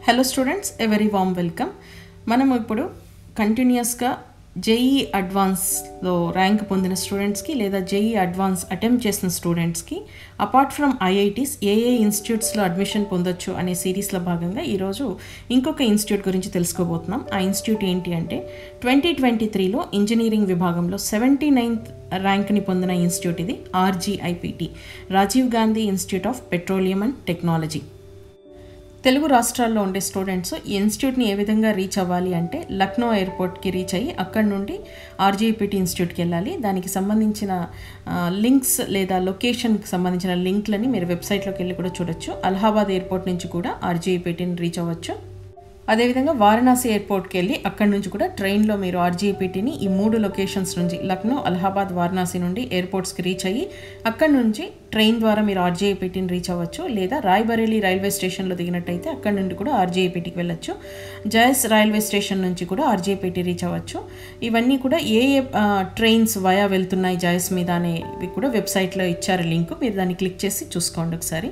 Hello students a very warm welcome మనం ఇప్పుడు కంటిన్యూస్గా జేఈ అడ్వాన్స్లో ర్యాంక్ పొందిన స్టూడెంట్స్కి లేదా జేఈ అడ్వాన్స్ అటెంప్ట్ చేసిన స్టూడెంట్స్కి apart from IITs A A ఇన్స్టిట్యూట్స్లో అడ్మిషన్ పొందొచ్చు అనే సిరీస్లో భాగంగా ఈరోజు ఇంకొక ఇన్స్టిట్యూట్ గురించి తెలుసుకోబోతున్నాం ఆ ఇన్స్టిట్యూట్ ఏంటి అంటే ట్వంటీ ట్వంటీ త్రీలో ఇంజనీరింగ్ విభాగంలో సెవెంటీ నైన్త్ ర్యాంక్ని పొందిన ఇన్స్టిట్యూట్ ఇది RGIPT Rajiv Gandhi institute of petroleum and technology Telugu రాష్ట్రాల్లో ఉండే స్టూడెంట్స్ ఈ ఇన్స్టిట్యూట్ని ఏ విధంగా రీచ్ అవ్వాలి అంటే లక్నో ఎయిర్పోర్ట్కి రీచ్ అయ్యి అక్కడి నుండి ఆర్జీపీటీ ఇన్స్టిట్యూట్కి వెళ్ళాలి దానికి సంబంధించిన లింక్స్ లేదా లొకేషన్కి సంబంధించిన లింక్లని మీరు వెబ్సైట్లోకి వెళ్ళి కూడా చూడొచ్చు అలహాబాద్ ఎయిర్పోర్ట్ నుంచి కూడా ఆర్జీపీటీని రీచ్ అవ్వచ్చు అదేవిధంగా వారణాసి ఎయిర్పోర్ట్కి వెళ్ళి అక్కడి నుంచి కూడా ట్రైన్లో మీరు ఆర్జీపీటీని ఈ మూడు లొకేషన్స్ నుంచి లక్నో అలహాబాద్ వారణాసి నుండి ఎయిర్పోర్ట్స్కి రీచ్ అయ్యి అక్కడి నుంచి ట్రైన్ ద్వారా మీరు ఆర్జీఐపీటీని రీచ్ అవ్వచ్చు లేదా రాయ్బరేలీ రైల్వే స్టేషన్లో దిగినట్టయితే అక్కడి నుండి కూడా ఆర్జీఐపీటీకి వెళ్ళొచ్చు జయస్ రైల్వే స్టేషన్ నుంచి కూడా ఆర్జీఐపీటీ రీచ్ అవ్వచ్చు ఇవన్నీ కూడా ఏ ఏ ట్రైన్స్ వయా వెళ్తున్నాయి జయస్ మీద అనేవి కూడా వెబ్సైట్లో ఇచ్చారు లింక్ మీరు దాన్ని క్లిక్ చేసి చూసుకోండి ఒకసారి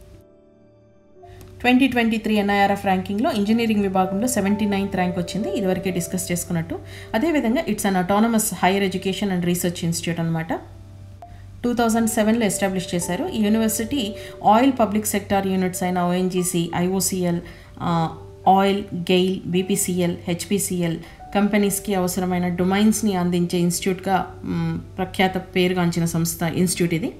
ట్వంటీ ట్వంటీ త్రీ ఎన్ఐఆర్ఎఫ్ ర్యాంకింగ్లో ఇంజనీరింగ్ విభాగంలో సెవెంటీ నైన్త్ ర్యాంక్ వచ్చింది ఇదివరకే డిస్కస్ చేసుకున్నట్టు అదేవిధంగా it's an autonomous higher education and research institute అనమాట టూ థౌజండ్ సెవెన్లో ఎస్టాబ్లిష్ చేశారు ఈ university oil public sector units అయిన ONGC IOCL oil GAIL BPCL HPCL కంపెనీస్కి అవసరమైన డొమైన్స్ని అందించే ఇన్స్టిట్యూట్గా ప్రఖ్యాత పేరుగాంచిన సంస్థ ఇన్స్టిట్యూట్ ఇది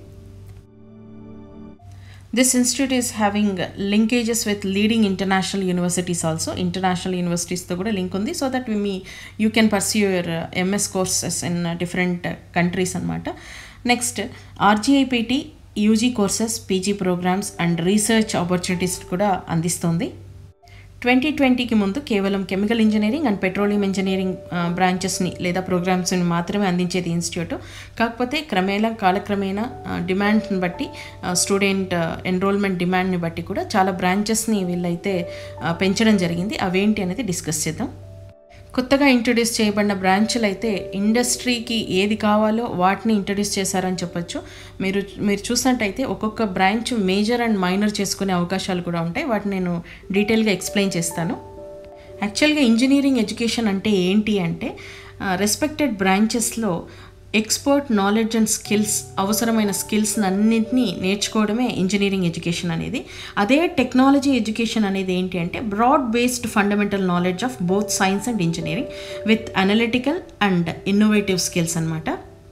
This institute is having linkages with leading international universities also. International universities తో కూడా లింక్ ఉంది సో దట్ మీ you can pursue your MS courses in different countries అనమాట next RGIPT UG courses PG programmes and research opportunities కూడా అందిస్తుంది twenty ట్వంటీకి ముందు కేవలం chemical engineering and petroleum engineering బ్రాంచెస్ని లేదా ప్రోగ్రామ్స్ని మాత్రమే అందించేది ఇన్స్టిట్యూట్ కాకపోతే క్రమేణా కాలక్రమేణా డిమాండ్ని బట్టి స్టూడెంట్ ఎన్రోల్మెంట్ డిమాండ్ని బట్టి కూడా చాలా బ్రాంచెస్ని వీళ్ళైతే పెంచడం జరిగింది అవేంటి అనేది డిస్కస్ చేద్దాం కొత్తగా ఇంట్రడ్యూస్ చేయబడిన బ్రాంచ్లు అయితే ఇండస్ట్రీకి ఏది కావాలో వాటిని ఇంట్రడ్యూస్ చేశారని చెప్పొచ్చు మీరు మీరు చూసినట్టయితే ఒక్కొక్క బ్రాంచ్ మేజర్ అండ్ మైనర్ చేసుకునే అవకాశాలు కూడా ఉంటాయి వాటిని నేను డీటెయిల్గా ఎక్స్ప్లెయిన్ చేస్తాను యాక్చువల్గా ఇంజనీరింగ్ ఎడ్యుకేషన్ అంటే ఏంటి అంటే రెస్పెక్టెడ్ బ్రాంచెస్లో ఎక్స్పర్ట్ నాలెడ్జ్ అండ్ స్కిల్స్ అవసరమైన స్కిల్స్ అన్నింటినీ నేర్చుకోవడమే ఇంజనీరింగ్ ఎడ్యుకేషన్ అనేది అదే టెక్నాలజీ ఎడ్యుకేషన్ అనేది ఏంటి అంటే broad based fundamental knowledge of both science and engineering with analytical and innovative skills అనమాట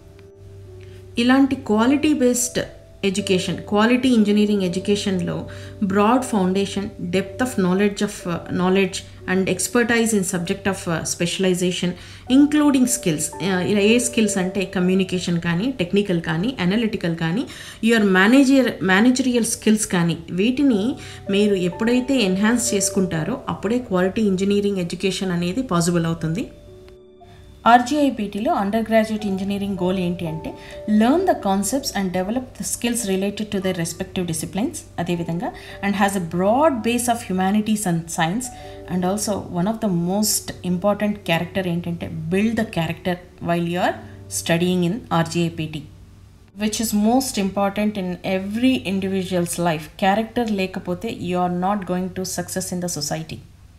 ఇలాంటి quality based education quality engineering ఎడ్యుకేషన్లో broad foundation depth of knowledge of knowledge and expertise in subject of specialisation including skills ఇలా ఏ skills అంటే communication కానీ technical కానీ analytical కానీ your manager managerial skills కానీ వీటిని మీరు ఎప్పుడైతే ఎన్హాన్స్ చేసుకుంటారో అప్పుడే క్వాలిటీ ఇంజనీరింగ్ ఎడ్యుకేషన్ అనేది పాసిబుల్ అవుతుంది ఆర్జీఐపీటీలో అండర్ గ్రాడ్యుయేట్ ఇంజనీరింగ్ గోల్ ఏంటి అంటే learn the concepts and develop the skills related to their respective disciplines అదేవిధంగా and has a broad base of humanities and science and also one of the most important character ఏంటంటే build the character while you are studying in RGIPT which is most important in every individual's life character లేకపోతే you are not going to success in the society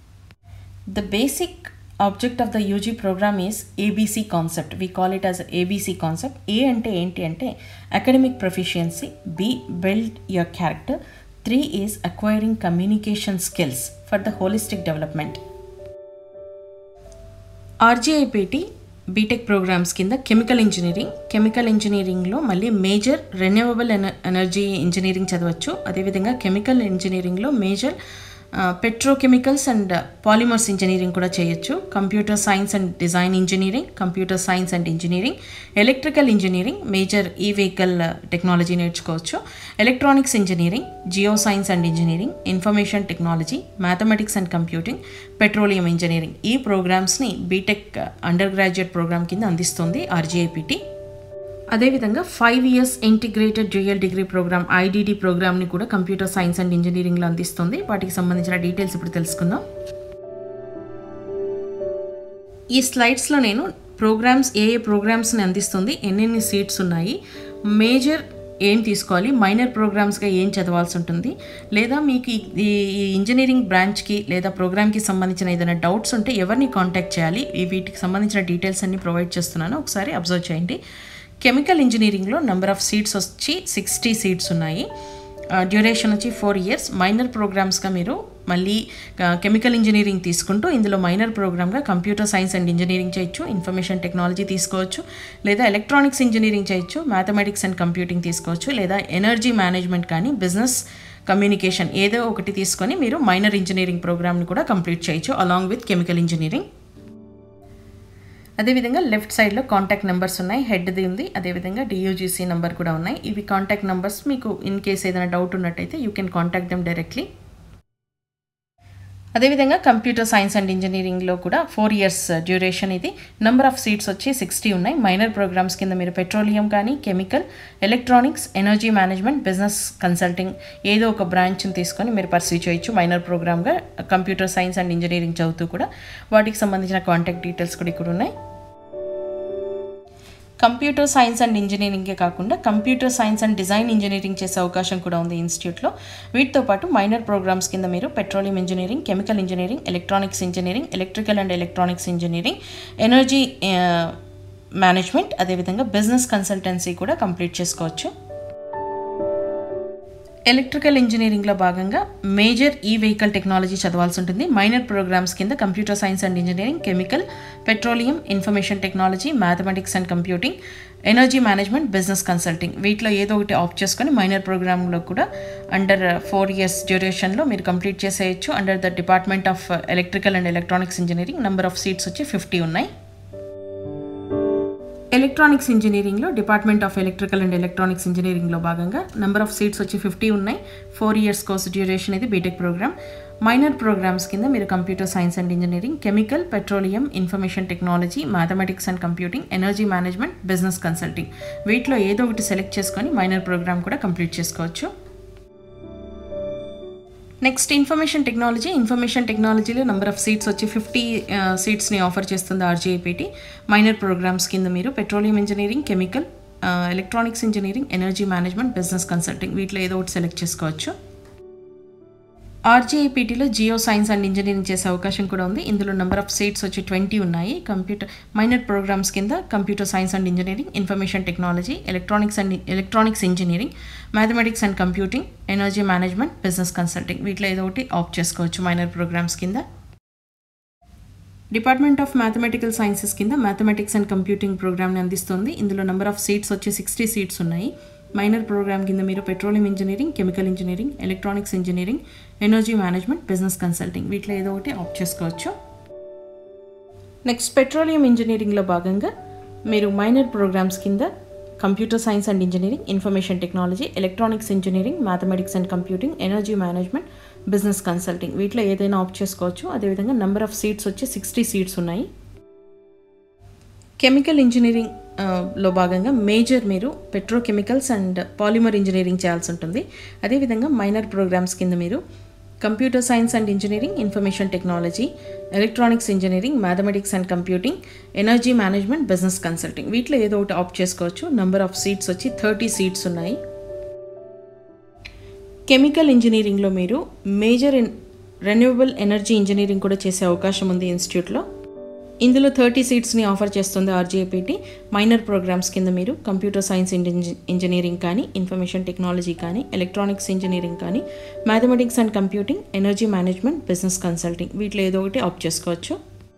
the basic object of the UG programme is ABC concept we call it as ABC concept A అంటే ఏంటి అంటే academic proficiency B build your character three is acquiring communication skills for the holistic development RGIPT BTech programmes కింద chemical engineering chemical ఇంజనీరింగ్లో మళ్ళీ major renewable energy engineering చదవచ్చు అదేవిధంగా chemical ఇంజనీరింగ్లో major petrochemicals and polymers engineering కూడా చేయొచ్చు computer science and design engineering computer science and engineering electrical engineering major E vehicle technology నేర్చుకోవచ్చు electronics engineering geo science and engineering information technology mathematics and computing petroleum engineering ఈ ప్రోగ్రామ్స్ని BTech undergraduate programme కింద అందిస్తుంది RGIPT అదేవిధంగా five years integrated dual degree programme IDD ప్రోగ్రామ్ని కూడా computer science and ఇంజనీరింగ్లో అందిస్తుంది వాటికి సంబంధించిన డీటెయిల్స్ ఇప్పుడు తెలుసుకుందాం ఈ స్లైడ్స్లో నేను ప్రోగ్రామ్స్ ఏ ఏ ప్రోగ్రామ్స్ని అందిస్తుంది ఎన్నెన్ని సీట్స్ ఉన్నాయి మేజర్ ఏం తీసుకోవాలి మైనర్ ప్రోగ్రామ్స్గా ఏం చదవాల్సి ఉంటుంది లేదా మీకు ఈ- ఈ ఈ ఇంజనీరింగ్ బ్రాంచ్కి లేదా ప్రోగ్రామ్కి సంబంధించిన ఏదైనా డౌట్స్ ఉంటే ఎవరిని కాంటాక్ట్ చేయాలి ఈ వీటికి సంబంధించిన డీటెయిల్స్ అన్ని ప్రొవైడ్ చేస్తున్నాను ఒకసారి అబ్జర్వ్ చేయండి కెమికల్ ఇంజనీరింగ్లో నెంబర్ ఆఫ్ సీట్స్ వచ్చి సిక్స్టీ సీట్స్ ఉన్నాయి డ్యూరేషన్ వచ్చి ఫోర్ ఇయర్స్ మైనర్ ప్రోగ్రామ్స్గా మీరు మళ్ళీ కెమికల్ ఇంజనీరింగ్ తీసుకుంటూ ఇందులో మైనర్ ప్రోగ్రామ్గా కంప్యూటర్ సైన్స్ అండ్ ఇంజనీరింగ్ చేయొచ్చు ఇన్ఫర్మేషన్ టెక్నాలజీ తీసుకోవచ్చు లేదా ఎలక్ట్రానిక్స్ ఇంజనీరింగ్ చేయొచ్చు మ్యాథమెటిక్స్ అండ్ కంప్యూటింగ్ తీసుకోవచ్చు లేదా ఎనర్జీ మేనేజ్మెంట్ కానీ బిజినెస్ కమ్యూనికేషన్ ఏదో ఒకటి తీసుకొని మీరు మైనర్ ఇంజనీరింగ్ ప్రోగ్రామ్ని కూడా కంప్లీట్ చేయొచ్చు అలాంగ్ విత్ కెమికల్ ఇంజనీరింగ్ అదేవిధంగా లెఫ్ట్ సైడ్లో కాంటాక్ట్ నెంబర్స్ ఉన్నాయి హెడ్ది ఉంది అదేవిధంగా డియూజీసీ నెంబర్ కూడా ఉన్నాయి ఇవి కాంటాక్ట్ నెంబర్స్ మీకు ఇన్ కేస్ ఏదైనా డౌట్ ఉన్నట్టయితే you can contact them directly అదేవిధంగా కంప్యూటర్ సైన్స్ అండ్ ఇంజనీరింగ్లో కూడా ఫోర్ ఇయర్స్ డ్యూరేషన్ ఇది నెంబర్ ఆఫ్ సీట్స్ వచ్చి సిక్స్టీ ఉన్నాయి మైనర్ ప్రోగ్రామ్స్ కింద మీరు పెట్రోలియం కానీ chemical electronics energy management business consulting ఏదో ఒక బ్రాంచ్ని తీసుకొని మీరు పర్సూ చేయొచ్చు మైనర్ ప్రోగ్రామ్గా కంప్యూటర్ సైన్స్ అండ్ ఇంజనీరింగ్ చదువుతూ కూడా వాటికి సంబంధించిన కాంటాక్ట్ డీటెయిల్స్ కూడా ఇక్కడ ఉన్నాయి కంప్యూటర్ సైన్స్ అండ్ ఇంజనీరింగే కాకుండా computer science and design engineering చేసే అవకాశం కూడా ఉంది ఇన్స్టిట్యూట్లో వీటితో పాటు మైనర్ ప్రోగ్రామ్స్ కింద మీరు petroleum engineering chemical engineering electronics engineering electrical and electronics engineering energy management అదేవిధంగా బిజినెస్ కన్సల్టెన్సీ కూడా కంప్లీట్ చేసుకోవచ్చు ఎలక్ట్రికల్ ఇంజనీరింగ్లో భాగంగా మేజర్ ఈ వెహికల్ టెక్నాలజీ చదవాల్సి ఉంటుంది మైనర్ ప్రోగ్రామ్స్ కింద computer science and engineering chemical petroleum information technology mathematics and computing energy management business consulting వీటిలో ఏదో ఒకటి ఆప్ట్ చేసుకొని మైనర్ ప్రోగ్రాంలో కూడా అండర్ ఫోర్ ఇయర్స్ డ్యూరేషన్లో మీరు కంప్లీట్ చేసేయచ్చు under the department of electrical and electronics engineering number of seats వచ్చి fifty ఉన్నాయి ఎలక్ట్రానిక్స్ ఇంజనీరింగ్లో department of electrical and electronics ఇంజనీరింగ్లో భాగంగా నెంబర్ ఆఫ్ సీట్స్ వచ్చి ఫిఫ్టీ ఉన్నాయి ఫోర్ ఇయర్స్ కోర్స్ డ్యూరేషన్ ఇది బీటెక్ ప్రోగ్రామ్ మైనర్ ప్రోగ్రామ్స్ కింద మీరు computer science and engineering chemical petroleum information technology mathematics and computing energy management business consulting వీటిలో ఏదో ఒకటి సెలెక్ట్ చేసుకొని మైనర్ ప్రోగ్రామ్ కూడా కంప్లీట్ చేసుకోవచ్చు నెక్స్ట్ ఇన్ఫర్మేషన్ టెక్నాలజీ ఇన్ఫర్మేషన్ టెక్నాలజీలో నెంబర్ ఆఫ్ సీట్స్ వచ్చి ఫిఫ్టీ సీట్స్ని ఆఫర్ చేస్తుంది ఆర్జీఐపీటీ మైనర్ ప్రోగ్రామ్స్ కింద మీరు petroleum engineering chemical electronics engineering energy management business consulting వీటిలో ఏదో ఒకటి సెలెక్ట్ చేసుకోవచ్చు ఆర్జీఐపీటీలో జియో సైన్స్ అండ్ ఇంజనీరింగ్ చేసే అవకాశం కూడా ఉంది ఇందులో నెంబర్ ఆఫ్ సీట్స్ వచ్చి ట్వంటీ ఉన్నాయి కంప్యూటర్ మైనర్ ప్రోగ్రామ్స్ కింద computer science and engineering information technology electronics and electronics engineering mathematics and computing energy management business consulting వీటిలో ఏదో ఒకటి ఆప్ట్ చేసుకోవచ్చు మైనర్ ప్రోగ్రామ్స్ కింద డిపార్ట్మెంట్ ఆఫ్ మ్యాథమెటికల్ సైన్సెస్ కింద mathematics and computing ప్రోగ్రామ్ని అందిస్తుంది ఇందులో నెంబర్ ఆఫ్ సీట్స్ వచ్చి సిక్స్టీ సీట్స్ ఉన్నాయి మైనర్ ప్రోగ్రామ్ కింద మీరు petroleum engineering chemical engineering electronics engineering energy management business consulting వీటిలో ఏదో ఒకటి ఆప్ట్ చేసుకోవచ్చు నెక్స్ట్ పెట్రోలియం ఇంజనీరింగ్లో భాగంగా మీరు మైనర్ ప్రోగ్రామ్స్ కింద computer science and engineering information technology electronics engineering mathematics and computing energy management business consulting వీటిలో ఏదైనా ఆప్ట్ చేసుకోవచ్చు అదేవిధంగా నెంబర్ ఆఫ్ సీట్స్ వచ్చి సిక్స్టీ సీట్స్ ఉన్నాయి కెమికల్ ఇంజనీరింగ్ లో భాగంగా మేజర్ మీరు పెట్రోకెమికల్స్ అండ్ పాలిమర్ ఇంజనీరింగ్ చేయాల్సి ఉంటుంది అదేవిధంగా మైనర్ ప్రోగ్రామ్స్ కింద మీరు computer science and engineering information technology electronics engineering mathematics and computing energy management business consulting వీటిలో ఏదో ఒకటి ఆప్ట్ చేసుకోవచ్చు నెంబర్ ఆఫ్ సీట్స్ వచ్చి థర్టీ సీట్స్ ఉన్నాయి కెమికల్ ఇంజనీరింగ్లో మీరు major in renewable energy engineering కూడా చేసే అవకాశం ఉంది ఇన్స్టిట్యూట్లో ఇందులో థర్టీ సీట్స్ని ఆఫర్ చేస్తుంది ఆర్జీఐపీటీ మైనర్ ప్రోగ్రామ్స్ కింద మీరు కంప్యూటర్ సైన్స్ ఇంజనీరింగ్ కానీ ఇన్ఫర్మేషన్ టెక్నాలజీ కానీ ఎలక్ట్రానిక్స్ ఇంజనీరింగ్ కానీ mathematics and computing energy management business consulting వీటిలో ఏదో ఒకటి ఆప్ట్ చేసుకోవచ్చు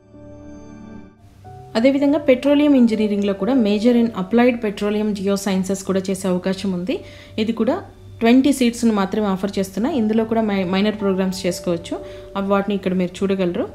అదేవిధంగా పెట్రోలియం ఇంజనీరింగ్లో కూడా major in applied petroleum geo sciences కూడా చేసే అవకాశం ఉంది ఇది కూడా ట్వంటీ సీట్స్ని మాత్రమే ఆఫర్ చేస్తున్నా ఇందులో కూడా మై మైనర్ ప్రోగ్రామ్స్ చేసుకోవచ్చు అవి వాటిని ఇక్కడ మీరు చూడగలరు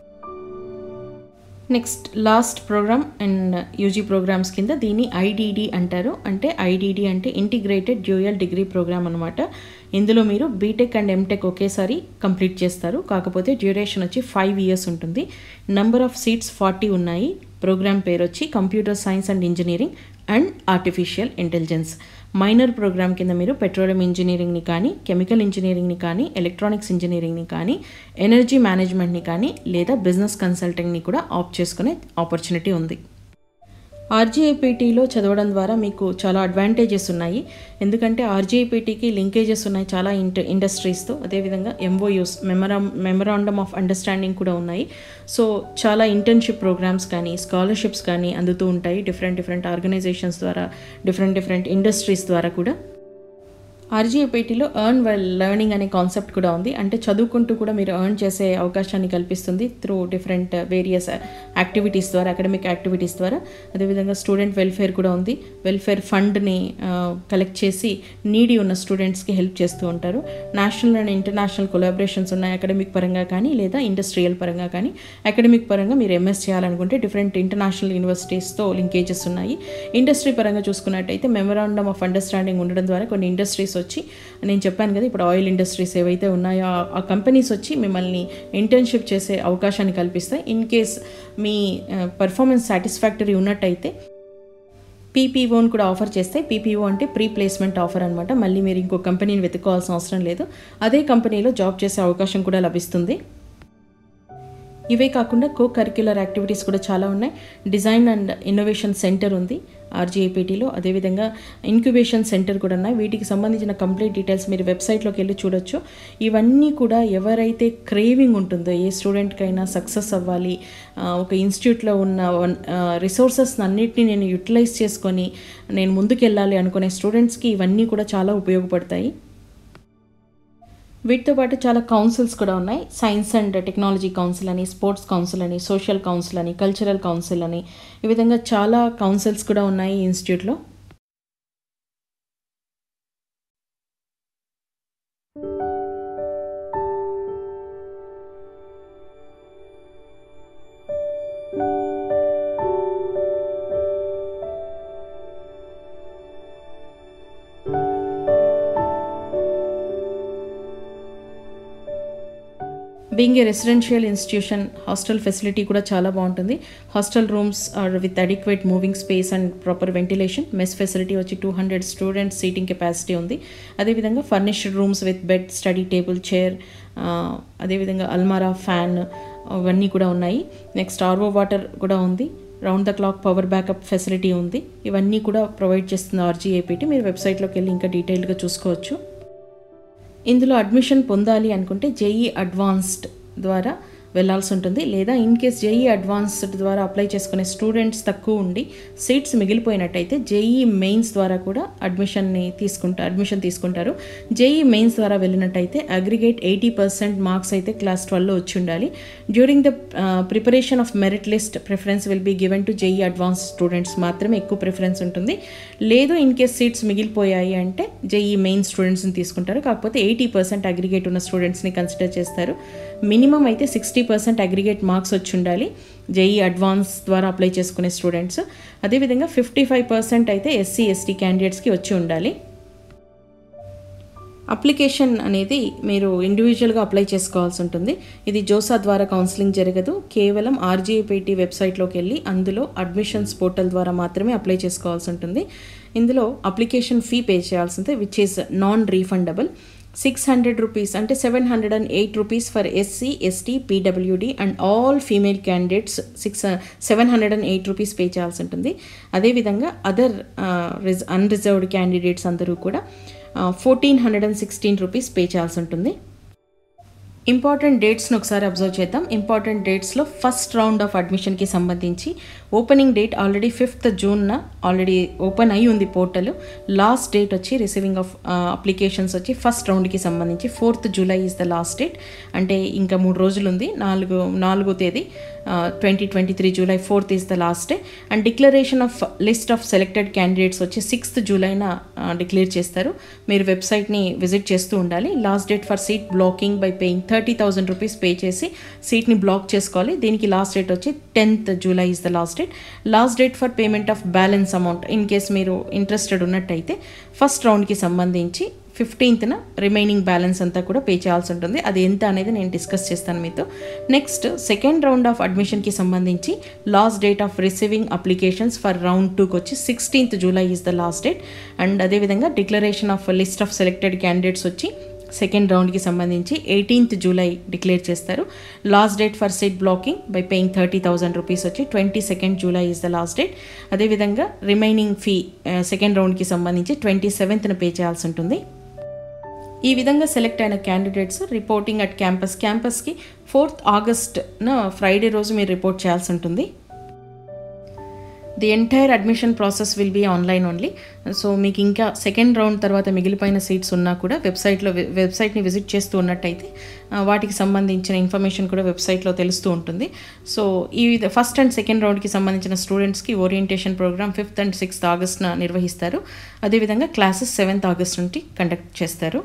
next last programme and UG programmes కింద దీన్ని ఐడిడి అంటారు అంటే ఐడిడి అంటే ఇంటిగ్రేటెడ్ డ్యూయల్ డిగ్రీ ప్రోగ్రామ్ అనమాట ఇందులో మీరు బీటెక్ అండ్ ఎంటెక్ ఒకేసారి కంప్లీట్ చేస్తారు కాకపోతే డ్యూరేషన్ వచ్చి ఫైవ్ ఇయర్స్ ఉంటుంది నంబర్ ఆఫ్ సీట్స్ ఫార్టీ ఉన్నాయి ప్రోగ్రామ్ పేరు వచ్చి computer science and engineering and artificial intelligence minor programme కింద మీరు పెట్రోలియం ఇంజనీరింగ్ని కానీ కెమికల్ ఇంజనీరింగ్ని కానీ ఎలక్ట్రానిక్స్ ఇంజనీరింగ్ని కానీ ఎనర్జీ మేనేజ్మెంట్ని కానీ లేదా బిజినెస్ కన్సల్టింగ్ని కూడా ఆప్ట్ చేసుకునే ఆపర్చునిటీ ఉంది ఆర్జీఐపీటీలో చదవడం ద్వారా మీకు చాలా అడ్వాంటేజెస్ ఉన్నాయి ఎందుకంటే ఆర్జీఐపీటీకి లింకేజెస్ ఉన్నాయి చాలా ఇంట ఇండస్ట్రీస్తో అదేవిధంగా ఎంఓయూస్ మెమరా మెమరాండమ్ ఆఫ్ అండర్స్టాండింగ్ కూడా ఉన్నాయి సో చాలా ఇంటర్న్షిప్ ప్రోగ్రామ్స్ కానీ స్కాలర్షిప్స్ కానీ అందుతూ ఉంటాయి డిఫరెంట్ డిఫరెంట్ ఆర్గనైజేషన్స్ ద్వారా డిఫరెంట్ డిఫరెంట్ ఇండస్ట్రీస్ ద్వారా కూడా ఆర్జీఐపీటీలో ఎర్న్ వెల్ లెర్నింగ్ అనే కాన్సెప్ట్ కూడా ఉంది అంటే చదువుకుంటూ కూడా మీరు ఎర్న్ చేసే అవకాశాన్ని కల్పిస్తుంది త్రూ డిఫరెంట్ వేరియస్ యాక్టివిటీస్ ద్వారా అకాడమిక్ యాక్టివిటీస్ ద్వారా అదేవిధంగా స్టూడెంట్ వెల్ఫేర్ కూడా ఉంది వెల్ఫేర్ ఫండ్ని కలెక్ట్ చేసి నీడి ఉన్న స్టూడెంట్స్కి హెల్ప్ చేస్తూ ఉంటారు నేషనల్ అండ్ ఇంటర్నేషనల్ కొలాబరేషన్స్ ఉన్నాయి అకాడమిక్ పరంగా కానీ లేదా ఇండస్ట్రియల్ పరంగా కానీ అకాడమిక్ పరంగా మీరు ఎంఎస్ చేయాలనుకుంటే డిఫరెంట్ ఇంటర్నేషనల్ యూనివర్సిటీస్తో లింకేజెస్ ఉన్నాయి ఇండస్ట్రీ పరంగా చూసుకున్నట్టయితే మెమరాండమ్ ఆఫ్ అండర్స్టాండింగ్ ఉండడం ద్వారా కొన్ని ఇండస్ట్రీస్ వచ్చి నేను చెప్పాను కదా ఇప్పుడు ఆయిల్ ఇండస్ట్రీస్ ఏవైతే ఉన్నాయో ఆ- ఆ కంపెనీస్ వచ్చి మిమ్మల్ని ఇంటర్న్షిప్ చేసే అవకాశాన్ని కల్పిస్తాయి ఇన్ కేస్ మీ పర్ఫార్మెన్స్ సాటిస్ఫాక్టరీ ఉన్నట్టయితే పీపీఓని కూడా ఆఫర్ చేస్తే పీపీఓ అంటే ప్రీ ప్లేస్మెంట్ ఆఫర్ అనమాట మళ్ళీ మీరు ఇంకో కంపెనీని వెతుక్కోవాల్సిన అవసరం లేదు అదే కంపెనీలో జాబ్ చేసే అవకాశం కూడా లభిస్తుంది ఇవే కాకుండా కో కరిక్యులర్ యాక్టివిటీస్ కూడా చాలా ఉన్నాయి డిజైన్ అండ్ ఇన్నోవేషన్ సెంటర్ ఉంది ఆర్జీఐపీటీలో అదేవిధంగా ఇంక్యుబేషన్ సెంటర్ కూడా ఉన్నాయి వీటికి సంబంధించిన కంప్లీట్ డీటెయిల్స్ మీరు వెబ్సైట్లోకి వెళ్ళి చూడొచ్చు ఇవన్నీ కూడా ఎవరైతే క్రేవింగ్ ఉంటుందో ఏ స్టూడెంట్కైనా సక్సెస్ అవ్వాలి ఆ, ఒక ఇన్స్టిట్యూట్లో ఉన్న రిసోర్సెస్ అన్నిటిని నేను యూటిలైజ్ చేసుకొని నేను ముందుకెళ్ళాలి అనుకునే స్టూడెంట్స్కి ఇవన్నీ కూడా చాలా ఉపయోగపడతాయి వీటితో పాటు చాలా కౌన్సిల్స్ కూడా ఉన్నాయి సైన్స్ అండ్ టెక్నాలజీ కౌన్సిల్ అని స్పోర్ట్స్ కౌన్సిల్ అని సోషల్ కౌన్సిల్ అని కల్చరల్ కౌన్సిల్ అని ఈ విధంగా చాలా కౌన్సిల్స్ కూడా ఉన్నాయి ఈ ఇన్స్టిట్యూట్లో being a residential institution hostel facility కూడా చాలా బాగుంటుంది hostel rooms are with adequate moving space and proper ventilation mess facility వచ్చి two hundred students seating capacity ఉంది అదేవిధంగా furnished rooms with bed study table chair అదేవిధంగా అల్మారా ఫ్యాన్ అవన్నీ కూడా ఉన్నాయి నెక్స్ట్ ఆర్వో వాటర్ కూడా ఉంది round the clock power backup facility ఉంది ఇవన్నీ కూడా ప్రొవైడ్ చేస్తుంది ఆర్జీఏపీటీ మీరు వెబ్సైట్లోకి వెళ్ళి ఇంకా డీటెయిల్డ్గా చూసుకోవచ్చు ఇందులో అడ్మిషన్ పొందాలి అనుకుంటే జేఈ అడ్వాన్స్డ్ ద్వారా వెళ్ళాల్సి ఉంటుంది లేదా ఇన్ కేస్ జేఈ అడ్వాన్స్డ్ ద్వారా అప్లై చేసుకునే స్టూడెంట్స్ తక్కువ ఉండి సీట్స్ మిగిలిపోయినట్టయితే జేఈ మెయిన్స్ ద్వారా కూడా అడ్మిషన్ని తీసుకుంటారు అడ్మిషన్ తీసుకుంటారు జేఈ మెయిన్స్ ద్వారా వెళ్ళినట్టయితే అగ్రిగేట్ ఎయిటీ పర్సెంట్ మార్క్స్ అయితే క్లాస్ ట్వెల్వ్లో వచ్చి ఉండాలి during the preparation of merit list preference will be given to JEE advance students మాత్రమే ఎక్కువ ప్రిఫరెన్స్ ఉంటుంది లేదు ఇన్ కేస్ సీట్స్ మిగిలిపోయాయి అంటే జేఈ మెయిన్ స్టూడెంట్స్ని తీసుకుంటారు కాకపోతే ఎయిటీ పర్సెంట్ అగ్రిగేట్ ఉన్న స్టూడెంట్స్ని కన్సిడర్ చేస్తారు మినిమం అయితే సిక్స్టీ పర్సెంట్ అగ్రిగేట్ మార్క్స్ వచ్చి ఉండాలి జేఈ అడ్వాన్స్ ద్వారా అప్లై చేసుకునే స్టూడెంట్స్ అదేవిధంగా ఫిఫ్టీ ఫైవ్ పర్సెంట్ అయితే ఎస్సీ ఎస్టీ క్యాండిడేట్స్కి వచ్చి ఉండాలి అప్లికేషన్ అనేది మీరు ఇండివిజువల్గా అప్లై చేసుకోవాల్సి ఉంటుంది ఇది జోసా ద్వారా కౌన్సిలింగ్ జరగదు కేవలం ఆర్జీఐపీటీ వెబ్సైట్లోకి వెళ్ళి అందులో అడ్మిషన్స్ పోర్టల్ ద్వారా మాత్రమే అప్లై చేసుకోవాల్సి ఉంటుంది ఇందులో అప్లికేషన్ ఫీ పే చేయాల్సి ఉంటుంది which is non refundable six hundred rupees అంటే seven hundred and eight rupees for SC ST PWD and all female candidates six seven hundred and eight rupees pay చేయాల్సి ఉంటుంది అదేవిధంగా other రిజ్ unreserved candidates అందరూ కూడా fourteen hundred and sixteen rupees pay చేయాల్సి ఉంటుంది important డేట్స్ని ఒకసారి అబ్జర్వ్ చేద్దాం ఇంపార్టెంట్ డేట్స్లో ఫస్ట్ రౌండ్ ఆఫ్ అడ్మిషన్కి సంబంధించి ఓపెనింగ్ డేట్ ఆల్రెడీ ఫిఫ్త్ జూన్న ఆల్రెడీ ఓపెన్ అయి ఉంది పోర్టల్ లాస్ట్ డేట్ వచ్చి రిసీవింగ్ ఆఫ్ అప్లికేషన్స్ వచ్చి ఫస్ట్ రౌండ్కి సంబంధించి fourth July is the last date అంటే ఇంకా మూడు రోజులు ఉంది నాలుగు నాలుగో తేదీ twenty twenty three July fourth is the last day and declaration of list of selected candidates వచ్చి సిక్స్త్ జూలైన డిక్లేర్ చేస్తారు మీరు వెబ్సైట్ని విజిట్ చేస్తూ ఉండాలి last date for seat blocking by paying thirty thousand rupees pay చేసి సీట్ని బ్లాక్ చేసుకోవాలి దీనికి లాస్ట్ డేట్ వచ్చి tenth July is the last date last date for payment of balance amount in case మీరు ఇంట్రెస్టెడ్ ఉన్నట్టయితే first రౌండ్కి సంబంధించి ఫిఫ్టీన్త్న రిమైనింగ్ బ్యాలెన్స్ అంతా కూడా పే చేయాల్సి ఉంటుంది అది ఎంత అనేది నేను డిస్కస్ చేస్తాను మీతో నెక్స్ట్ సెకండ్ రౌండ్ ఆఫ్ అడ్మిషన్కి సంబంధించి last date of receiving applications for round టూకి వచ్చి sixteenth July is the last date and అదేవిధంగా declaration of list of selected candidates వచ్చి సెకండ్ రౌండ్కి సంబంధించి ఎయిటీన్త్ జూలై డిక్లేర్ చేస్తారు last date for seat blocking by paying thirty thousand rupees వచ్చి twenty second July is the last date అదేవిధంగా remaining fee second రౌండ్కి సంబంధించి twenty సెవెంత్న pay చేయాల్సి ఉంటుంది ఈ విధంగా సెలెక్ట్ అయిన క్యాండిడేట్స్ రిపోర్టింగ్ అట్ క్యాంపస్ క్యాంపస్కి ఫోర్త్ ఆగస్ట్న ఫ్రైడే రోజు మీరు రిపోర్ట్ చేయాల్సి ఉంటుంది the entire admission process will be online only so మీకు ఇంకా సెకండ్ రౌండ్ తర్వాత మిగిలిపోయిన సీట్స్ ఉన్నా కూడా వెబ్సైట్లో వెబ్సైట్ని విజిట్ చేస్తూ ఉన్నట్టయితే ఆ, వాటికి సంబంధించిన ఇన్ఫర్మేషన్ కూడా వెబ్సైట్లో తెలుస్తూ ఉంటుంది సో ఈ ఫస్ట్ అండ్ సెకండ్ రౌండ్కి సంబంధించిన స్టూడెంట్స్కి orientation programme fifth and sixth ఆగస్ట్న నిర్వహిస్తారు అదేవిధంగా క్లాసెస్ సెవెంత్ ఆగస్ట్ నుండి కండక్ట్ చేస్తారు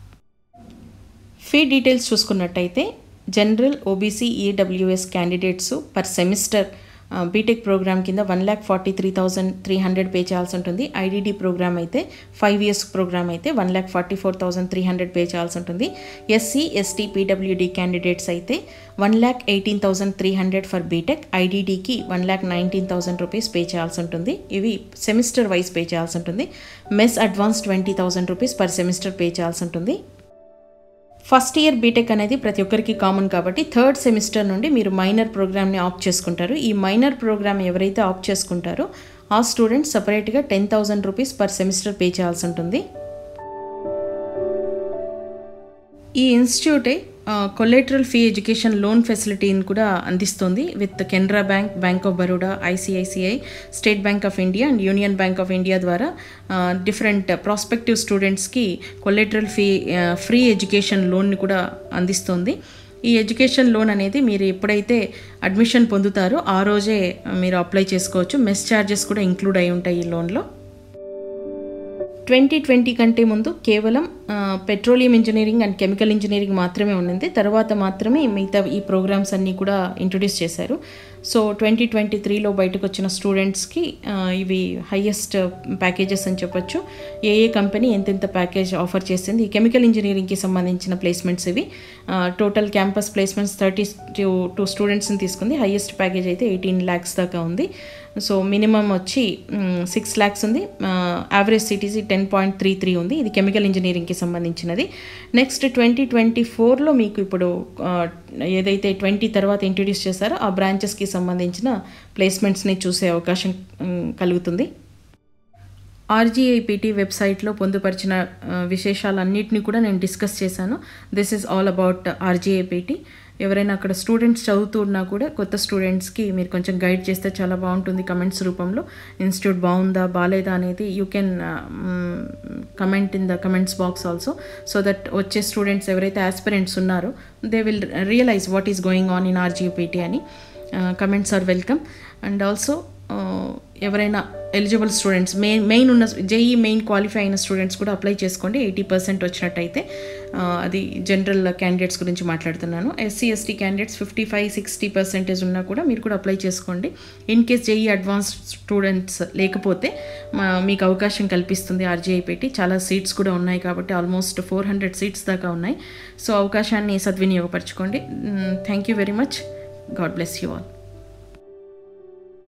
ఫీ డీటెయిల్స్ చూసుకున్నట్టయితే general OBC EWS candidates per semester BTech programme కింద one lakh forty three thousand three hundred pay చేయాల్సి ఉంటుంది ఐడిడి ప్రోగ్రామ్ అయితే ఫైవ్ ఇయర్స్ ప్రోగ్రామ్ అయితే one lakh forty four thousand three hundred pay చేయాల్సి ఉంటుంది ఎస్సీ ఎస్టీ పీడబ్ల్యూడి క్యాండిడేట్స్ అయితే one lakh eighteen thousand three hundred for BTech ఐడిడికి one lakh nineteen thousand rupees pay చేయాల్సి ఉంటుంది ఇవి సెమిస్టర్ వైజ్ పే చేయాల్సి ఉంటుంది mess advance twenty thousand rupees per semester pay చేయాల్సి ఉంటుంది ఫస్ట్ ఇయర్ బీటెక్ అనేది ప్రతి ఒక్కరికి కామన్ కాబట్టి థర్డ్ సెమిస్టర్ నుండి మీరు మైనర్ ప్రోగ్రామ్ని ఆప్ చేసుకుంటారు ఈ మైనర్ ప్రోగ్రామ్ ఎవరైతే ఆప్ చేసుకుంటారో ఆ స్టూడెంట్ సపరేట్గా ten thousand rupees per semester pay చేయాల్సి ఉంటుంది ఈ ఇన్స్టిట్యూటే కొలేటరల్ ఫీ ఎడ్యుకేషన్ లోన్ ఫెసిలిటీని కూడా అందిస్తుంది with Canara Bank Bank of Baroda ICICI State Bank of India and Union Bank of India ద్వారా డిఫరెంట్ ప్రాస్పెక్టివ్ స్టూడెంట్స్కి కొలేటరల్ ఫీ ఫ్రీ ఎడ్యుకేషన్ లోన్ని కూడా అందిస్తుంది ఈ ఎడ్యుకేషన్ లోన్ అనేది మీరు ఎప్పుడైతే అడ్మిషన్ పొందుతారో ఆ రోజే మీరు అప్లై చేసుకోవచ్చు మెస్ ఛార్జెస్ కూడా ఇంక్లూడ్ అయి ఉంటాయి ఈ లోన్లో ట్వంటీ ట్వంటీ కంటే ముందు కేవలం ఆ, petroleum engineering and chemical engineering మాత్రమే ఉన్నది తర్వాత మాత్రమే మిగతా ఈ ప్రోగ్రామ్స్ అన్నీ కూడా ఇంట్రొడ్యూస్ చేశారు సో ట్వంటీ ట్వంటీ త్రీలో బయటకు వచ్చిన స్టూడెంట్స్కి ఆ, ఇవి హయ్యెస్ట్ ప్యాకేజెస్ అని చెప్పొచ్చు ఏ ఏ కంపెనీ ఎంతెంత ప్యాకేజ్ ఆఫర్ చేసింది ఈ కెమికల్ ఇంజనీరింగ్కి సంబంధించిన ప్లేస్మెంట్స్ ఇవి total campus placements thirty two two స్టూడెంట్స్ని తీసుకుంది హయ్యెస్ట్ ప్యాకేజ్ అయితే ఎయిటీన్ ల్యాక్స్ దాకా ఉంది సో మినిమం వచ్చి సిక్స్ ల్యాక్స్ ఉంది average CTC ten point three three ఉంది ఇది కెమికల్ ఇంజనీరింగ్కి సంబంధించినది నెక్స్ట్ ట్వంటీ ట్వంటీ ఫోర్లో మీకు ఇప్పుడు ఆ, ఏదైతే ట్వంటీ తర్వాత ఇంట్రడ్యూస్ చేశారో ఆ బ్రాంచెస్కి సంబంధించిన ప్లేస్మెంట్స్ని చూసే అవకాశం ఉమ్, కలుగుతుంది ఆర్జీఐపిటి వెబ్సైట్లో పొందుపరిచిన ఆ, విశేషాలన్నింటినీ కూడా నేను డిస్కస్ చేశాను this is all about RGIPT ఎవరైనా అక్కడ స్టూడెంట్స్ చదువుతూ ఉన్నా కూడా కొత్త స్టూడెంట్స్కి మీరు కొంచెం గైడ్ చేస్తే చాలా బాగుంటుంది కమెంట్స్ రూపంలో ఇన్స్టిట్యూట్ బాగుందా బాగాలేదా అనేది you can comment in the comments box also so that వచ్చే స్టూడెంట్స్ ఎవరైతే ఆస్పిరెంట్స్ ఉన్నారో they will realise what is going on in RGPT అని comments are welcome and also ఎవరైనా ఎలిజిబుల్ స్టూడెంట్స్ మెయిన్ మెయిన్ ఉన్న JEE main qualify అయిన students కూడా apply చేసుకోండి eighty percent వచ్చినట్టయితే ఆ, అది జనరల్ క్యాండిడేట్స్ గురించి మాట్లాడుతున్నాను SC ST candidates fifty five sixty percentage ఉన్నా కూడా మీరు కూడా అప్లై చేసుకోండి in case JEE advance students లేకపోతే మా- మీకు అవకాశం కల్పిస్తుంది ఆర్జీఐ పెట్టి చాలా సీట్స్ కూడా ఉన్నాయి కాబట్టి ఆల్మోస్ట్ ఫోర్ హండ్రెడ్ సీట్స్ దాకా ఉన్నాయి సో అవకాశాన్ని సద్వినియోగపరచుకోండి thank you very much God bless you all